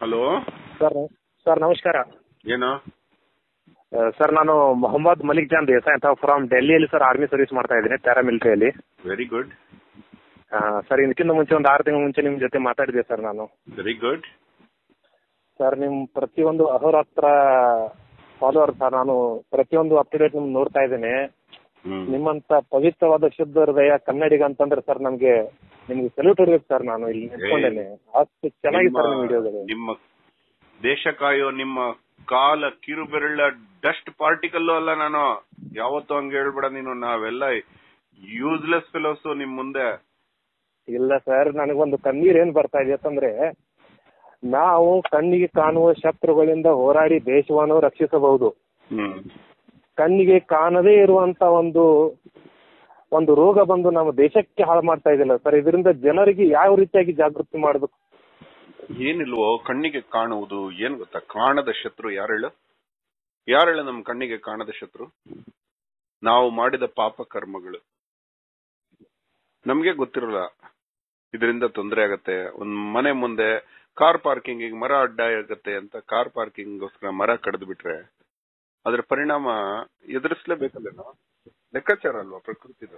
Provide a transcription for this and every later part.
Hello sir sir ನಮಸ್ಕಾರ ಏನು ಆ, ಸರ್ ನಾನು ಮೊಹಮ್ಮದ್ ಮಲಿಕ್ ಜಾನ್ ದೇಸಾಯಿ ಅಂತ ಫ್ರಮ್ ಡೆಲ್ಲಿಯಲ್ಲಿ ಸರ್ ಆರ್ಮಿ ಸರ್ವಿಸ್ ಮಾಡ್ತಾ ಇದ್ದೀನಿ ಪ್ಯಾರಾಮಿಲಿಟರಿಯಲ್ಲಿ ವೆರಿ ಗುಡ್ ಸರ್ ಇದಕ್ಕಿಂತ ಮುಂಚೆ ಒಂದು ಆರು ತಿಂಗಳ ಮುಂಚೆ ನಿಮ್ಮ ಜೊತೆ ಮಾತಾಡಿದೆ ಸರ್ ನಾನು ವೆರಿ ಗುಡ್ ಸರ್ ನಿಮ್ಮ ಪ್ರತಿಯೊಂದು ಅಹೋರಾತ್ರ ಫಾಲೋವರ್ ಸರ್ ನಾನು ಪ್ರತಿಯೊಂದು ಅಪ್ ಟು ಡೇಟ್ ನಿಮ್ಗೆ ನೋಡ್ತಾ ಇದ್ದೇನೆ ಹ್ಮ್ ನಿಮ್ಮಂತ ಪವಿತ್ರವಾದ ಶುದ್ಧ ಹೃದಯ ಕನ್ನಡಿಗ ಅಂತಂದ್ರೆ ಸರ್ ನಮ್ಗೆ ನಿಮ್ಗೆ ಸಲ್ಯೂಟ್ ಹೊಡ್ಬೇಕು ಸರ್ ನಾನು ಇಲ್ಲಿ ನಿಂತ್ಕೊಂಡೇನೆ ಅಷ್ಟು ಚೆನ್ನಾಗಿ ಸರ್ ನಿಮ್ಮ ವಿಡಿಯೋಗಳು ನಿಮ್ಮ ದೇಶ ಕಾಯೋ ನಿಮ್ಮ ಕಾಲ ಕಿರುಬೆರಳ ಡಸ್ಟ್ ಪಾರ್ಟಿಕಲ್ ಅಲ್ಲ ನಾನು ಯಾವತ್ತೂ ಹಂಗ ಹೇಳ್ಬೇಡ ನೀನು ನಾವೆಲ್ಲ ಯೂಸ್ಲೆಸ್ ಫೆಲೋಸ್ ನಿಮ್ ಮುಂದೆ ಇಲ್ಲ ಸರ್ ನನಗೊಂದು ಕಣ್ಣೀರ್ ಏನ್ ಬರ್ತಾ ಇದೆ ಅಂತಂದ್ರೆ ನಾವು ಕಣ್ಣಿಗೆ ಕಾಣುವ ಶತ್ರುಗಳಿಂದ ಹೋರಾಡಿ ದೇಶವನ್ನು ರಕ್ಷಿಸಬಹುದು ಹ್ಮ್ ಕಣ್ಣಿಗೆ ಕಾಣದೇ ಇರುವಂತ ಒಂದು ಒಂದು ರೋಗ ಬಂದು ನಮ್ಮ ದೇಶಕ್ಕೆ ಹಾಳು ಮಾಡ್ತಾ ಇದೆಯಲ್ಲ ಸರ್ ಇದರಿಂದ ಜನರಿಗೆ ಯಾವ ರೀತಿಯಾಗಿ ಜಾಗೃತಿ ಮಾಡಬೇಕು ಏನಿಲ್ವೋ ಕಣ್ಣಿಗೆ ಕಾಣುವುದು ಏನ್ ಗೊತ್ತಾ ಕಾಣದ ಶತ್ರು ಯಾರೇಳು ಯಾರೇಳು ನಮ್ ಕಣ್ಣಿಗೆ ಕಾಣದ ಶತ್ರು ನಾವು ಮಾಡಿದ ಪಾಪ ಕರ್ಮಗಳು ನಮ್ಗೆ ಗೊತ್ತಿರಲ್ಲ ಇದರಿಂದ ತೊಂದರೆ ಆಗತ್ತೆ ಒಂದ್ ಮನೆ ಮುಂದೆ ಕಾರ್ ಪಾರ್ಕಿಂಗ್ ಮರ ಅಡ್ಡ ಆಗತ್ತೆ ಅಂತ ಕಾರ್ ಪಾರ್ಕಿಂಗ್ಗೋಸ್ಕರ ಮರ ಕಡ್ದು ಬಿಟ್ರೆ ಅದ್ರ ಪರಿಣಾಮ ಎದುರಿಸ್ಲೇಬೇಕಲ್ಲೇನೋ ಲೆಕ್ಕಾಚಾರ ಅಲ್ವಾ ಪ್ರಕೃತಿದು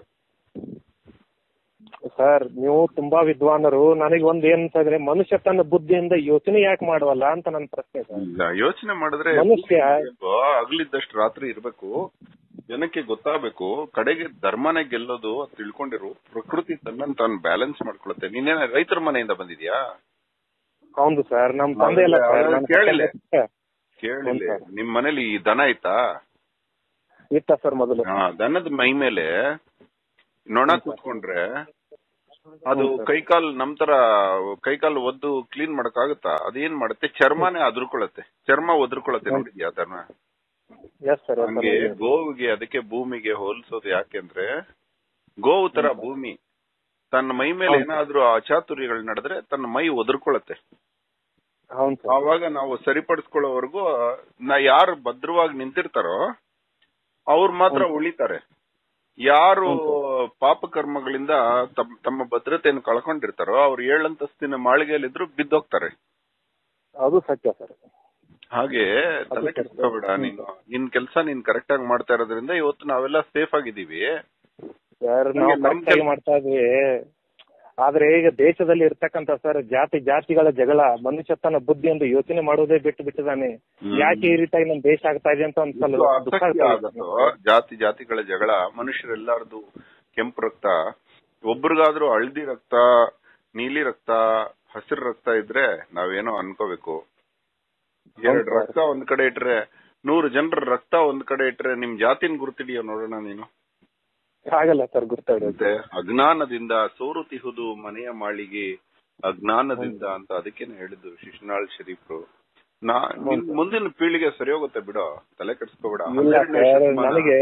ಸರ್ ನೀವು ತುಂಬಾ ವಿದ್ವಾನರು ನನಗೆ ಒಂದ್ ಏನ್ ಅಂತ ಇದ್ರೆ ಮನುಷ್ಯ ತನ್ನ ಬುದ್ಧಿಯಿಂದ ಯೋಚನೆ ಯಾಕೆ ಮಾಡುವಲ್ಲ ಅಂತ ನನ್ನ ಪ್ರಶ್ನೆ ಸರ್ ಇಲ್ಲ ಯೋಚನೆ ಮಾಡಿದ್ರೆ ಮನುಷ್ಯ ಹಗಲಿದ್ದಷ್ಟು ರಾತ್ರಿ ಇರ್ಬೇಕು ಜನಕ್ಕೆ ಗೊತ್ತಾಗಬೇಕು ಕಡೆಗೆ ಧರ್ಮನೇ ಗೆಲ್ಲೋದು ಅಂತ ತಿಳ್ಕೊಂಡಿರು ಪ್ರಕೃತಿ ತನ್ನ ತಾನು ಬ್ಯಾಲೆನ್ಸ್ ಮಾಡ್ಕೊಳುತ್ತೆ ನೀನೇನ ರೈತರ ಮನೆಯಿಂದ ಬಂದಿದ್ಯಾ ಹೌದು ಸರ್ ನಮ್ ತಂದೆ ಎಲ್ಲ ಸರ್ ನನ್ನ ಕೇಳಿಲ್ಲ. ತಂದೆ ಕೇಳಿಲ್ಲ ಹೌದು ಸರ್. ನಿಮ್ ಮನೇಲಿ ಈ ದನ ಐತಾ ಇತ್ತ ಸರ್ ಮೊದಲು ಹಾ ದನದ ಮೈ ಮೇಲೆ ನೊಣ ಕೂತ್ಕೊಂಡ್ರೆ ಅದು ಹೌದು ಸರ್. ಕೈಕಾಲ್ ನಮ್ ತರ ಕೈಕಾಲ್ ಒದ್ದು ಕ್ಲೀನ್ ಮಾಡಕ್ಕಾಗತ್ತಾ ಅದೇನ್ ಮಾಡುತ್ತೆ ಚರ್ಮನೇ ಅದ್ರಕೊಳತ್ತೆ ಚರ್ಮ ಒದ್ರಕೊಳತ್ತೆ ನೋಡಿದ್ಯಾ ದನ ಎಸ್ ಸರ್ ಎಸ್ ಹಂಗೆ ಗೋವಿಗೆ ಅದಕ್ಕೆ ಭೂಮಿಗೆ ಹೋಲಿಸೋದು ಯಾಕೆಂದ್ರೆ ಗೋವು ತರ ಭೂಮಿ ತನ್ನ ಮೈ ಮೇಲೆ ಹೌದು. ಏನಾದ್ರೂ ಅಚಾತುರ್ಯಗಳು ನಡೆದ್ರೆ ತನ್ನ ಮೈ ಒದರ್ಕೊಳತ್ತೆ ಹೌದು ಸರ್ ಆವಾಗ ನಾವು ಸರಿಪಡಿಸ್ಕೊಳ್ಳೋವರೆಗೂ ನಾ ಯಾರು ಭದ್ರವಾಗಿ ನಿಂತಿರ್ತಾರೋ ಅವ್ರು ಮಾತ್ರ ಉಳಿತಾರೆ ಯಾರು ಪಾಪ ಕರ್ಮಗಳಿಂದ ತಮ್- ತಮ್ಮ ಭದ್ರತೆಯನ್ನು ಕಳ್ಕೊಂಡಿರ್ತಾರೋ ಅವ್ರು ಏಳಂತಸ್ತಿನ ಮಾಳಿಗೆಯಲ್ಲಿದ್ರು ಬಿದ್ದೋಗ್ತಾರೆ ಅದು ಸತ್ಯ ಸರ್ ಹಾಗೆ ತಲೆ ಕೆಡಿಸ್ಕೋಬೇಡ ನೀನು ನಿನ್ ಕೆಲಸ ನೀನ್ ಕರೆಕ್ಟ್ ಆಗಿ ಮಾಡ್ತಾ ಇರೋದ್ರಿಂದ ಇವತ್ತು ನಾವೆಲ್ಲ ಸೇಫ್ ಆಗಿದ್ದೀವಿ ಸರ್ ನಾವು ನಮ್ಗೆ ನಮ್ ಕರೆಕ್ಟ್ ಆಗಿ ಮಾಡ್ತಾ ಇದ್ವಿ ಆದ್ರೆ ಈಗ ದೇಶದಲ್ಲಿ ಇರ್ತಕ್ಕಂತ ಸರ್ ಜಾತಿ ಜಾತಿಗಳ ಜಗಳ ಮನುಷ್ಯ ತನ್ನ ಬುದ್ಧಿಯಿಂದ ಯೋಚನೆ ಮಾಡೋದೇ ಬಿಟ್ಟು ಬಿಟ್ಟಿದ್ದಾನೆ ಹ್ಮ್. ಯಾಕೆ ಈ ರೀತಿಯಾಗಿ ನಮ್ ದೇಶ ಆಗ್ತಾ ಇದೆ ಅಂತ ಒಂದ್ ಇದು ಸಲ ದುಃಖ ಅಸಹ್ಯ ಆಗ್ತಾ ಇದೆ ಆಗತ್ತೋ ಜಾತಿ ಜಾತಿಗಳ ಜಗಳ ಮನುಷ್ಯರೆಲ್ಲಾರ್ದು ಕೆಂಪು ರಕ್ತ ಒಬ್ರಿಗಾದ್ರೂ ಹಳದಿ ರಕ್ತ ನೀಲಿ ರಕ್ತ ಹಸಿರು ರಕ್ತ ಇದ್ರೆ ನಾವೇನೋ ಅನ್ಕೋಬೇಕು ಎರಡ್ ಹೌದು. ರಕ್ತ ಒಂದ್ ಕಡೆ ಇಟ್ರೆ ನೂರು ಜನರ ರಕ್ತ ಒಂದ್ ಕಡೆ ಇಟ್ರೆ ನಿಮ್ ಜಾತಿನ ಗುರುತಿಡಿಯೋ ನೋಡೋಣ ನೀನು ಆಗಲ್ಲ ಸರ್ ಗುರ್ತಾಡೋದು ಮತ್ತೆ ಅಜ್ಞಾನದಿಂದ ಸೋರುತಿಹುದು ಮನೆಯ ಮಾಳಿಗೆ ಅಜ್ಞಾನದಿಂದ ಅಂತ ಅದಕ್ಕೇನೆ ಹೇಳಿದ್ದು ಶಿಶುನಾಳ್ ಶರೀಫ್ರು ನಾ ನಿನ್ ಮುಂದಿನ ಪೀಳಿಗೆ ಸರಿ ಹೋಗುತ್ತೆ ಬಿಡೋ ತಲೆ ಕೆಡಿಸ್ಕೋಬೇಡ ಇಲ್ಲ ಹನ್ನೆರಡನೇ ಸರ್ ಶತಮಾನ. ನನಗೆ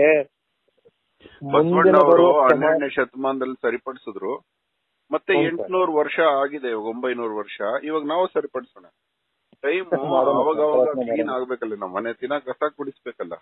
ಮುಂದಿನ ಬಸವಣ್ಣವರು ಬರುವ ಸಮಾಜ ಹನ್ನೆರಡನೇ ಶತಮಾನದಲ್ಲಿ ಸರಿಪಡಿಸಿದ್ರು ಮತ್ತೆ ಹೌದು ಸರ್. ಎಂಟ್ನೂರು ವರ್ಷ ಆಗಿದೆ ಇವಾಗ ಒಂಬೈನೂರು ವರ್ಷ ಇವಾಗ ನಾವು ಸರಿಪಡಿಸೋಣ ಟೈಮ್ ಮಾಡೋಣ ಅವಾಗ ಸರ್, ಅವಾಗ ಪ್ರಯತ್ನ ಕ್ಲೀನ್ ಮಾಡೋಣ. ಆಗ್ಬೇಕಲ್ಲ ನಮ್ಮ ಮನೆ ತಿನ್ನ ಕಸ ಕುಡಿಸ್ಬೇಕಲ್ಲ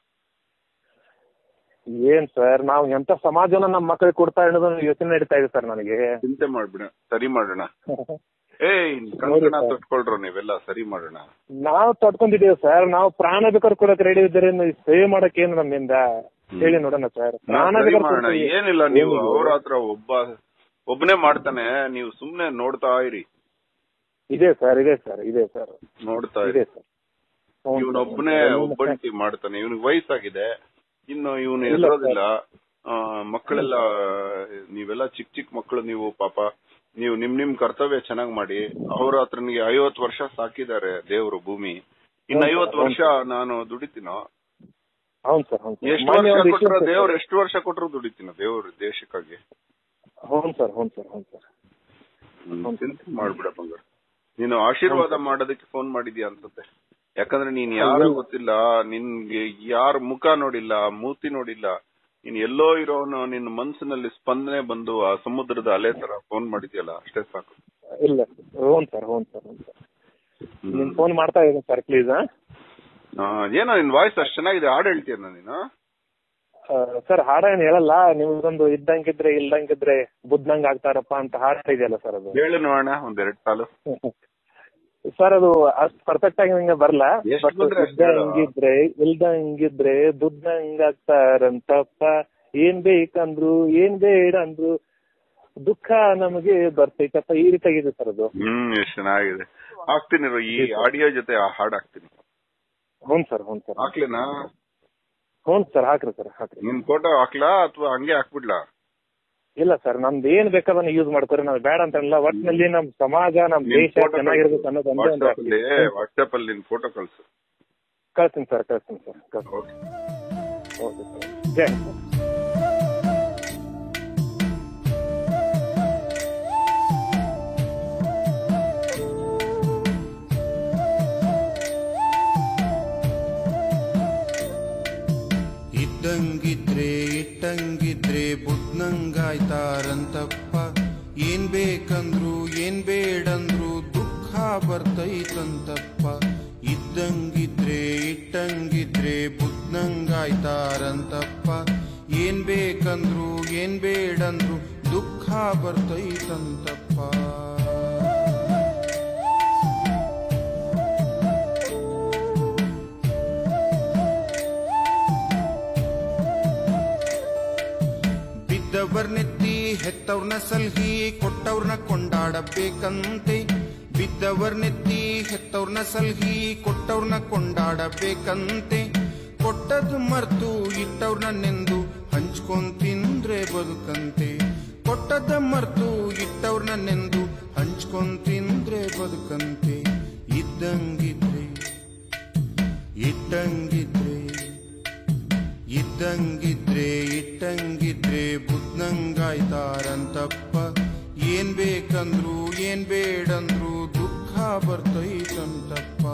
ಏನ್ ಸರ್ ನಾವು ಎಂತ ಸಮಾಜನ ನಮ್ಮ ಮಕ್ಕಳಿಗೆ ಕೊಡ್ತಾ ಇರೋದನ್ನ ಯೋಚನೆ ನಡೀತಾ ಇದೆ ಸರ್ ನನಗೆ ಚಿಂತೆ ಮಾಡ್ಬಿಡ ಸರಿ ಮಾಡೋಣ ಏಯ್ ನೋಡಿ ಕಣ್ಕಣ ಸರ್. ತೊಟ್ಕೊಳ್ರು ನೀವೆಲ್ಲ ಸರಿ ಮಾಡೋಣ ನಾವು ತಡ್ಕೊಂಡಿದ್ದೀವಿ ಸರ್ ನಾವು ಪ್ರಾಣ ಬೇಕಾದ್ರೆ ಕೊಡಕ್ ರೆಡಿ ಇದ್ದೀರಿ ನೀವು ಸೇವ್ ಮಾಡಕ್ ಏನು ನಮ್ಮಿಂದ ಹೇಳಿ ನೋಡೋಣ ಸರ್ ಪ್ರಾಣ ಸರಿ ಬೇಕಾದ್ರೆ ಮಾಡೋಣ ಕೊಡ್ತೀವಿ. ಏನಿಲ್ಲ ನೀವು ಏನಿಲ್ಲ. ಅವ್ರ ಹತ್ರ ಒಬ್ಬ ಒಬ್ಬನೇ ಮಾಡ್ತಾನೆ ನೀವು ಸುಮ್ನೆ ನೋಡ್ತಾ ಇರಿ ಇದೆ ಸರ್ ಇದೆ ಸರ್ ಇದೆ ಸರ್ ನೋಡ್ತಾ ಇದೆ ಇರಿ ಸರ್ ಹೌದು ಸರ್. ಇವನೊಬ್ಬನೇ ಒಬ್ಬಂಟಿ ಮಾಡ್ತಾನೆ ಇವನಿಗೆ ವಯಸ್ಸಾಗಿದೆ ಇನ್ನು ಇವನು ಇಲ್ಲ ಎದುರೋದಿಲ್ಲ ಆ, ಮಕ್ಕಳೆಲ್ಲ ನೀವೆಲ್ಲ ಚಿಕ್ಕ ಚಿಕ್ಕ ಮಕ್ಕಳು ನೀವು ಪಾಪ ನೀವು ನಿಮ್ ನಿಮ್ ಕರ್ತವ್ಯ ಚೆನ್ನಾಗ್ ಮಾಡಿ ಅವ್ರ ಹತ್ರ ನಿಮಗೆ ಐವತ್ತು ವರ್ಷ ಸಾಕಿದ್ದಾರೆ ದೇವರು ಭೂಮಿ ಇನ್ನು ಹೌದು, ಐವತ್ತು ಹೌದು. ವರ್ಷ ನಾನು ದುಡಿತೀನೋ ಹೌದು ಸರ್ ಹೌದು ಎಷ್ಟು ಮೊನ್ನೆ ವರ್ಷ ಒಂದು ಕೊಟ್ಟರು issue ದೇವ್ರು ಎಷ್ಟು ವರ್ಷ ಕೊಟ್ಟರು ದುಡಿತೀನೋ ದೇವ್ರು ದೇಶಕ್ಕಾಗಿ ಹೌದು ಸರ್ ಹೌದು ಸರ್ ಹೌದು ಸರ್ ಹ್ಮ್. ಚಿಂತೆ ಮಾಡ್ಬಿಡ ಬಂಗಾರ ನೀನು ಆಶೀರ್ವಾದ ಮಾಡೋದಕ್ಕೆ ಫೋನ್ ಮಾಡಿದ್ಯಾ ಅನ್ಸುತ್ತೆ ಯಾಕಂದ್ರೆ ನೀನ್ ಯಾರು ಗೊತ್ತಿಲ್ಲ ನಿನ್ಗೆ ಯಾರ ಮುಖ ನೋಡಿಲ್ಲ ಮೂತಿ ನೋಡಿಲ್ಲ ನೀನ್ ಎಲ್ಲೋ ಇರೋನು ನಿನ್ನ ಮನ್ಸಿನಲ್ಲಿ ಸ್ಪಂದನೆ ಬಂದು ಆ ಸಮುದ್ರದ ಅಲೆ ತರ ಫೋನ್ ಮಾಡಿದ್ಯಲ್ಲ ಅಷ್ಟೇ ಸಾಕು ಇಲ್ಲ ಹ್ಞೂ ಸರ್ ಹ್ಞೂ ಸರ್ ಹ್ಞೂ ಸರ್ ನಿಮ್ ಫೋನ್ ಮಾಡ್ತಾ ಇದ್ದೀನಿ ಸರ್ ಪ್ಲೀಸ್ ಆ, ಏನೋ ನಿನ್ ವಾಯ್ಸ್ ಅಷ್ಟ್ ಚೆನ್ನಾಗಿದೆ ಹಾಡು ಹೇಳ್ತೀಯನ ನೀನು ಸರ್ ಹಾಡ ಏನ್ ಹೇಳಲ್ಲ ನಿಮ್ಗೊಂದು ಇದ್ದಂಗಿದ್ರೆ ಇಲ್ದಂಗಿದ್ರೆ ಬುದ್ಧಂಗ್ ಆಗ್ತಾರಪ್ಪ ಅಂತ ಹಾಡ ಇದೆಯಲ್ಲ ಸರ್ ಅದು ಹೇಳು ನೋಡೋಣ ಒಂದೆರಡು ಸಾಲು ಸರ್ ಅದು ಅಷ್ಟ್ ಪರ್ಫೆಕ್ಟ್ ಆಗಿ ನಂಗೆ ಬರಲ್ಲ ಎಷ್ಟ್ ಬಟ್ ಬಂದ್ರೆ ಅಷ್ಟ್ ಇದ್ದ ಹೇಳು. ಹಿಂಗಿದ್ರೆ ಇಲ್ದ ಹಿಂಗಿದ್ರೆ ದುಡ್ಡ ಹಿಂಗಾಗ್ತಾರಂತಪ್ಪ ಏನ್ ಬೇಕಂದ್ರು ಏನ್ ಬೇಡ ಅಂದ್ರು ದುಃಖ ನಮಗೆ ಬರ್ತೈತಪ್ಪ ಈ ರೀತಿಯಾಗಿದೆ ಸರ್ ಅದು ಹ್ಮ್ ಎಷ್ಟ್ ಚೆನ್ನಾಗಿದೆ ಹಾಕ್ತೀನಿ ಇರು, ಈ ಆಡಿಯೋ ಜೊತೆ ಆ ಹಾಡ್ ಹಾಕ್ತೀನಿ ಹ್ಞೂ ಸರ್ ಹ್ಞೂ ಸರ್ ಹಾಕ್ಲೇನಾ ಹ್ಞೂ ಸರ್ ಹಾಕ್ರಿ ಸರ್ ಹಾಕ್ರಿ ನಿನ್ ಫೋಟೋ ಹಾಕ್ಲಾ ಅಥವಾ ಹಂಗೆ ಹಾಕ್ಬಿಡ್ಲಾ ಇಲ್ಲ ಸರ್ ನಮ್ದು ಏನ್ ಬೇಕಾದನ್ನ ಯೂಸ್ ಮಾಡ್ಕೊರಿ ನಾವು ಬೇಡ ಅಂತಲ್ಲ ಒಟ್ಟಿನಲ್ಲಿ ನಮ್ ಸಮಾಜ ನಮ್ ನಿನ್ ದೇಶ photo ಚೆನ್ನಾಗಿರ್ಬೇಕು ಅನ್ನೋದು ಒಂದೇ ಒಂದು ವಾಟ್ಸ್ಆಪ್ ಅಲ್ಲಿ ವಾಟ್ಸ್ಆಪ್ ಅಲ್ಲಿ ನಿನ್ ಫೋಟೋ ಕಳ್ಸು ಕಳ್ಸ್ತೀನಿ ಸರ್ ಕಳ್ಸ್ತೀನಿ ಸರ್ ಕಳ್ಸ್ತೀನಿ okay okay sir Jai Hind sir ಇದ್ದಂಗಿದ್ರೆ ಇಟ್ಟಂಗಿದ್ರೆ ಬುದ್ನಂಗಾಯ್ತಾರಂತಪ್ಪ ಏನ್ ಬೇಕಂದ್ರು ಏನ್ ಬೇಡಂದ್ರು ದುಃಖ ಬರ್ತೈತಂತಪ್ಪ ಇದ್ದಂಗಿದ್ರೆ ಇಟ್ಟಂಗಿದ್ರೆ ಬುದ್ನಂಗಾಯ್ತಾರಂತಪ್ಪ ಏನ್ ಬೇಕಂದ್ರು ಏನ್ ಬೇಡಂದ್ರು ದುಃಖ ಬರ್ತೈತಂತಪ್ಪ ಬಿದ್ದವರ್ನೆತ್ತಿ ಹೆತ್ತವ್ರನ್ನ ಸಲ್ಹಿ ಕೊಟ್ಟವ್ರನ್ನ ಕೊಂಡಾಡಬೇಕಂತೆ ಬಿದ್ದವರ್ನೆತ್ತಿ ಹೆತ್ತವ್ರನ್ನ ಸಲ್ಹಿ ಕೊಟ್ಟವ್ರನ್ನ ಕೊಂಡಾಡಬೇಕಂತೆ ಕೊಟ್ಟದ್ದು ಮರ್ತು ಇಟ್ಟವ್ರನ್ನ ನೆಂದು ಹಂಚ್ಕೊಂಡ್ ತಿಂದ್ರೆ ಬದುಕಂತೆ ಕೊಟ್ಟದ್ದ ಮರ್ತು ಇಟ್ಟವ್ರನ್ನ ನೆಂದು ಹಂಚ್ಕೊಂಡ್ ತಿಂದ್ರೆ ಬದುಕಂತೆ ಇದ್ದಂಗಿದ್ರೆ ಇಟ್ಟಂಗಿದ್ರೆ ಇದ್ದಂಗಿದ್ರೆ ಇಟ್ಟಂಗಿದ್ರೆ ಬುದ್ನಂಗಾಯ್ತಾರಂತಪ್ಪ ಏನ್ ಬೇಕಂದ್ರು ಏನ್ ಬೇಡಂದ್ರು ದುಃಖ ಬರ್ತೈತಂತಪ್ಪ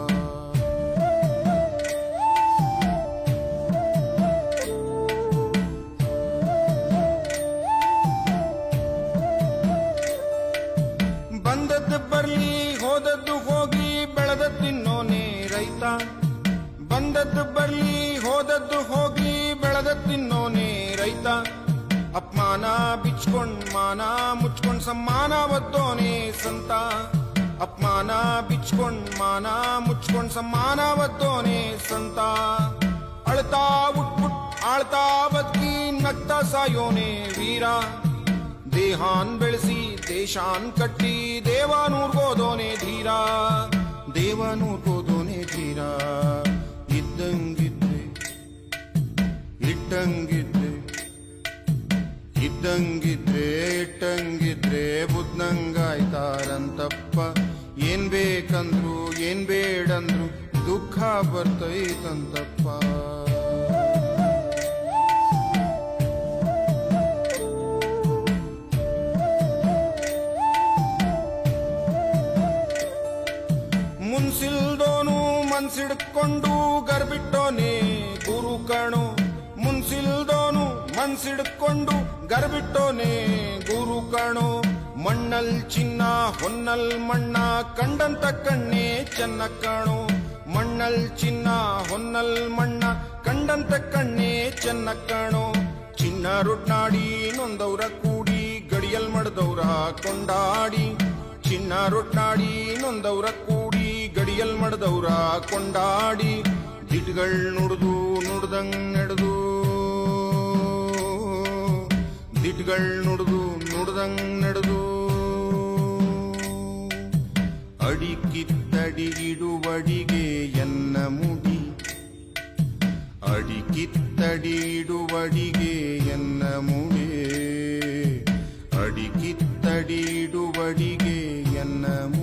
ಬಂದದ್ದು ಬರ್ಲಿ ಹೋದದ್ದು ಹೋಗಿ ಬೆಳೆದ ತಿನ್ನೋನೆ ರೈತ ಬಂದದ್ದು ಬರ್ಲಿ ಹೋದದ್ದು ಹೋಗಿ ಬೆಳೆದ ತಿನ್ನೋನೆ ರೈತ ಅಪಮಾನ ಬಿಚ್ಕೊಂಡ್ ಮಾನ ಮುಚ್ಕೊಂಡ್ ಸಮ್ಮಾನ ಒದ್ದೋನೆ ಸಂತ ಅಪಮಾನ ಬಿಚ್ಕೊಂಡ್ ಮಾನ ಮುಚ್ಕೊಂಡ್ ಸಮ್ಮಾನ ಒದ್ದೋನೆ ಸಂತ ಅಳ್ತಾ ಉಟ್ಬಿಟ್ ಆಳ್ತಾ ಬದುಕಿ ನಗ್ತಾ ಸಾಯೋನೆ ವೀರ ದೇಹಾನ್ ಬೆಳೆಸಿ ದೇಶಾನ್ ಕಟ್ಟಿ ದೇವಾನೂರ್ಗೋದೋನೆ ಧೀರ ದೇವಾನೂರ್ಗೋದೋನೆ ಧೀರ ಇದ್ದಂಗಿದ್ರೆ ಇಟ್ಟಂಗಿದ್ರೆ ಇದ್ದಂಗಿದ್ರೆ ಇಟ್ಟಂಗಿದ್ರೆ ಬುದ್ನಂಗಾಯ್ತಾರಂತಪ್ಪ ಏನ್ ಬೇಕಂದ್ರು ಏನ್ ಬೇಡಂದ್ರು ದುಃಖ ಬರ್ತೈತಂತಪ್ಪ ಮುನ್ಸಿಲ್ದೋನು ಮನ್ಸಿಡ್ಕೊಂಡು ಗರ್ಬಿಟ್ಟೋನೆ ಗುರು ಕಣು ಮುನ್ಸಿಲ್ದೋನು ಮನ್ಸಿಡ್ಕೊಂಡು ಗರ್ಬಿಟ್ಟೋನೆ ಗುರು ಕಣು ಮಣ್ಣಲ್ ಚಿನ್ನ ಹೊನ್ನಲ್ ಮಣ್ಣ ಕಂಡಂತ ಕಣ್ಣೆ ಚೆನ್ನ ಕಾಣು ಮಣ್ಣಲ್ ಚಿನ್ನ ಹೊನ್ನಲ್ ಮಣ್ಣ ಕಂಡಂತ ಕಣ್ಣೆ ಚೆನ್ನ ಕಾಣು ಚಿನ್ನ ರೊಟ್ನಾಡಿ ನೊಂದವ್ರ ಕೂಡಿ ಗಡಿಯಲ್ ಮಡ್ದವ್ರ ಕೊಂಡಾಡಿ ಚಿನ್ನ ರೊಟ್ನಾಡಿ ನೊಂದವ್ರ ಕೂಡಿ ಗಡಿಯಲ್ ಮಡ್ದವ್ರ ಕೊಂಡಾಡಿ ದಿಟ್ಗಳ್ ನುಡ್ದು ನುಡ್ದಂಗ್ ನಡೆದು ದಿಟ್ಗಳ್ ನುಡ್ದು ನುಡ್ದಂಗ್ ನಡೆದು ಅಡಿಕಿತ್ತಡಿಗಿಡುವಡಿಗೆ ಎನ್ನ ಮುಡಿ ಅಡಿಕಿತ್ತಡಿಡುವಡಿಗೆ ಎನ್ನ ಮುಡಿ ಅಡಿಕಿತ್ತಡಿಡುವಡಿಗೆ ಎನ್ನ